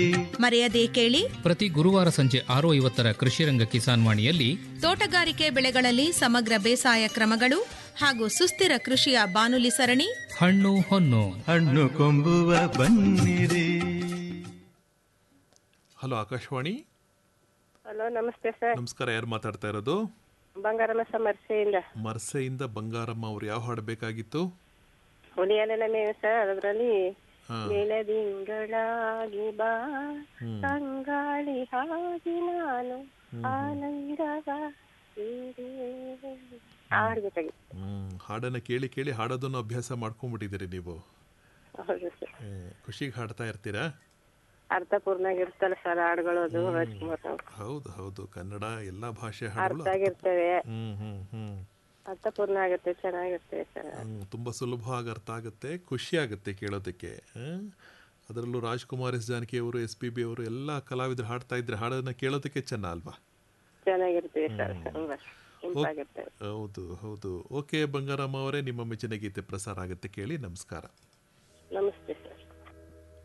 ಮರೆಯದೇ ಕೇಳಿ ಪ್ರತಿ ಗುರುವಾರ ಸಂಜೆ ಆರು ಐವತ್ತರ ಕೃಷಿರಂಗ ಕಿಸಾನ್ ವಾಣಿಯಲ್ಲಿ ತೋಟಗಾರಿಕೆ ಬೆಳೆಗಳಲ್ಲಿ ಸಮಗ್ರ ಬೇಸಾಯ ಕ್ರಮಗಳು ಹಾಗೂ ಸುಸ್ಥಿರ ಕೃಷಿಯ ಬಾನುಲಿ ಸರಣಿ ಹಣ್ಣು ಹೊನ್ನು ಹಣ್ಣು ಕೊಂಬುವ ಬನ್ನಿರಿ ಹಲೋ ಆಕಾಶವಾಣಿ ಹಲೋ ನಮಸ್ತೆ ಸರ್ ನಮಸ್ಕಾರ ಯಾರು ಮಾತಾಡ್ತಾ ಇರೋದು ಬಂಗಾರಮ್ಮ ಸಮರ್ಸೆಯಿಂದ ಮರ್ಸೆಯಿಂದ ಬಂಗಾರಮ್ಮ ಅವ್ರು ಯಾವ ಹಾಡು ಬೇಕಾಗಿತ್ತು ಹುಲಿಯಲ್ಲ ಮೇವು ಸರ್ ಅದರಲ್ಲಿ ಹಾ. ಬೆಳದಿಂಗಳಾಗಿ ಬಾ ಹ್ಮ್. ತಂಗಾಳಿ ಹಾಗೆ ನಾನು ಆನಂದವ ಹೀರಿಯೇ. ಹಾಡ್ಬೇಕಾಗಿ ಹ್ಮ್ ಹಾಡನ್ನ ಕೇಳಿ ಕೇಳಿ ಹಾಡೋದನ್ನು ಅಭ್ಯಾಸ ಮಾಡ್ಕೊಂಡ್ಬಿಟ್ಟಿದ್ದೀರಿ ನೀವು ಹೌದು ಸರ್ ಏ, ಖುಷಿಗೆ ಹಾಡ್ತಾ ಇರ್ತೀರಾ ಅರ್ಥಪೂರ್ಣ ಆಗಿರ್ತಲ್ಲ ಸರ್ ಹಾಡುಗಳು ಅದು ರಾಜ್ಕುಮಾರ್ ಅವ್ರು. ಹೌದು ಹೌದು ಕನ್ನಡ ಎಲ್ಲಾ ಭಾಷೆ ಹಾಡುಗಳು ಅರ್ಥ ಆಗಿರ್ತವೆ ಹ್ಮ್ ಹ್ಮ್ ಹ್ಮ್ ಅರ್ಥಪೂರ್ಣ ಆಗುತ್ತೆ ಚೆನ್ನಾಗಿರ್ತವೆ ಸರ್ ಹ್ಮ್, ತುಂಬಾ ಸುಲಭವಾಗಿ ಅರ್ಥ ಆಗುತ್ತೆ ಖುಷಿ ಆಗುತ್ತೆ ಕೇಳೋದಕ್ಕೆ ಆ? ಅದರಲ್ಲೂ ರಾಜ್ಕುಮಾರ್ ಎಸ್ ಜಾನಕಿ ಅವರು ಎಸ್ ಪಿ ಬಿ ಅವರು ಎಲ್ಲ ಕಲಾವಿದರು ಹಾಡ್ತಾ ಇದ್ರೆ ಹಾಡನ್ನ ಕೇಳೋದಕ್ಕೆ ಚೆನ್ನ ಅಲ್ವಾ ಚೆನ್ನಾಗಿರ್ತವೆ ಸರ್ ತುಂಬಾ ಇಂಪಾಗಿರ್ತವೆ ಹೌದು ಹೌದು ಓಕೆ ಬಂಗಾರಮ್ಮ ಅವರೇ ನಿಮ್ಮ ಮೆಚ್ಚಿನ ಗೀತೆ ಪ್ರಸಾರ ಆಗುತ್ತೆ ಕೇಳಿ ನಮಸ್ಕಾರ